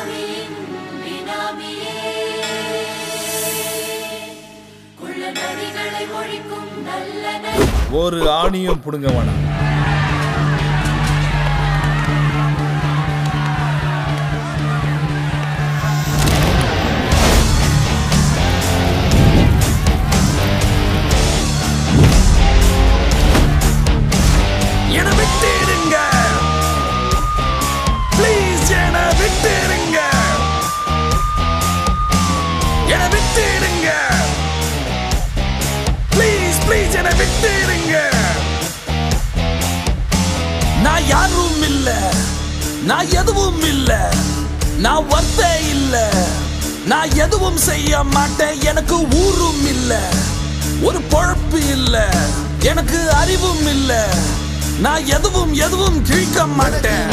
சாமியின் பினாமியே குள்ள நரிகளை ஒழிக்கும் நல்ல நரி ஒரு ஆணியும் புடுங்க வேணாம் என விட்டுடுங்க ப்ளீஸ் என விட்டுடுங்க என விட்டுடுங்க ப்ளீஸ் ப்ளீஸ் என விட்டுடுங்க நான் யாரும் இல்ல நான் எதுவும் இல்ல நான் ஒர்த்தே இல்ல நான் எதுவும் செய்ய மாட்டேன் எனக்கு ஊரும் இல்ல ஒரு பொழப்பு இல்ல எனக்கு அறிவும் இல்ல நான் எதுவும் எதுவும் கிழிக்க மாட்டேன்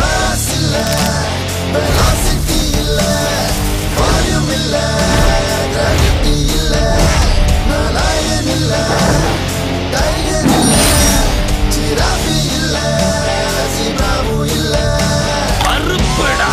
மறுப்படா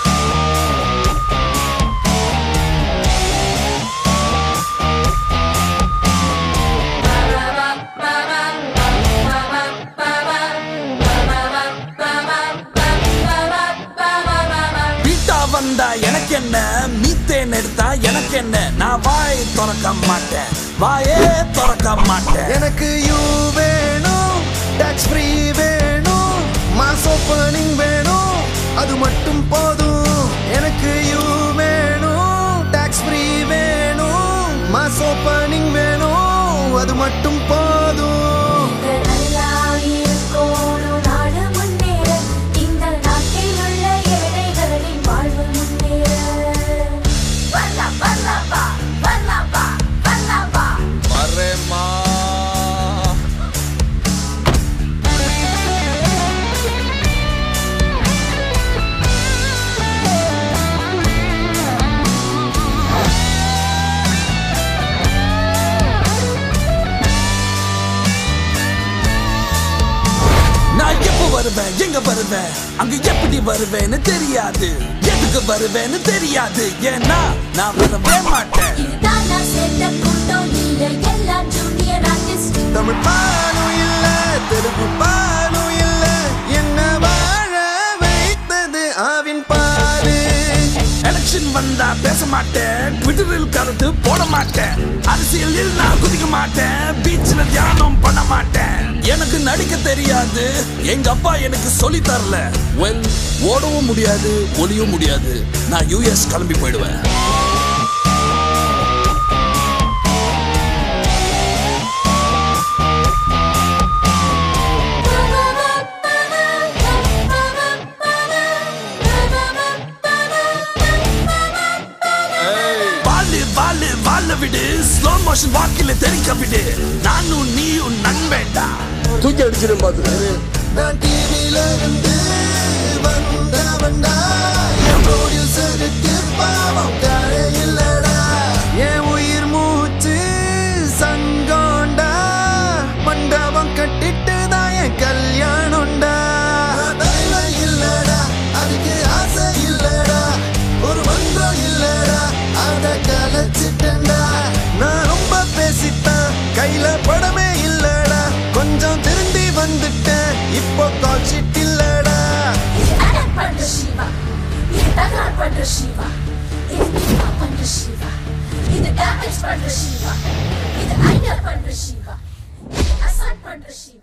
பீட்டா வந்தா எனக்கு என்ன மீத்தேன் எடுத்தா எனக்கு என்ன நான் வாய் திறக்க மாட்டேன் வாயே திறக்க மாட்டேன் எனக்கு யூ வேணும் டாக்ஸ் ஃப்ரீ வேணும் மாஸ் ஓப்பனிங் வேணும் அது மட்டும் போதும் எனக்கு யூ வேணும் டாக்ஸ் ஃப்ரீ வேணும் மாஸ் ஓப்பனிங் வேணும் அது மட்டும் போதும் இந்த நல்லா இருக்கோணும் நாடு முன்னேற இந்த நாட்டில் உள்ள ஏழைகளின் வாழ்வு முன்னேற வல்லா வல்லாபா வல்லாபா வல்லாபா வரேம்மா நான் எப்ப வருவேன் எங்க வருவேன் அங்க எப்படி வருவேன்னு தெரியாது எதுக்கு வருவேன்னு தெரியாது ஏன்னா நான் வரவே மாட்டேன் இதுதான் நான் சேர்ந்த கூட்டம் இல்ல எல்லாம் ஜூனியர் ஆர்டிஸ்ட் தமிழ் பாலும் இல்ல தெலுங்கு பாலும் இல்ல என்ன வாழ வைத்தது ஆவின் பாரு எலெக்ஷன் வந்தா பேச மாட்டேன் ட்விட்டரில் கருத்து போட மாட்டேன் அரசியலில் நான் குதிக்க மாட்டேன் பீச்சில் தியானம் பண்ண மாட்டேன் எனக்கு நடிக்க தெரியாது எங்க அப்பா எனக்கு சொல்லி தரல வெல் ஓடவும் முடியாது ஒளியும் முடியாது நான் யூஎஸ் கிளம்பி போயிடுவேன் வாழு வாழு வாழ விடு ஸ்லோ மோஷன் வாக்கில தெரிக்க விடு நானும் நீயும் நண்பேண்டா தூக்கி அடிச்சிடும் பாத்து நான் டிவில இருந்து வந்தவன்டா என் ப்ரொடியூசருக்கு பாவம் கரை இல்லடா என் உயிர் மூச்சு சங்கோண்டா மண்டபம் கட்டிட்டு தான் என் கல்யாணம்டா தைலம் இல்லடா அதுக்கு ஆசை இல்லடா ஒரு மந்திரம் இல்லடா அத கலைச்சிட்டேன்டா நான் ரொம்ப பேசித்தான் கையில படமே இல்லடா கொஞ்சம் திரும்பி வந்துட்டேன் இப்போ காட்சிட்டு இல்லடா இது அடக் பண்ற சிவா இது தகராறு பண்ற சிவா இது நிப்பா பண்ற சிவா இது டேமேஜ் பண்ற சிவா இது ஐடியா பண்ற சிவா இது அசால்ட் பண்ற சிவா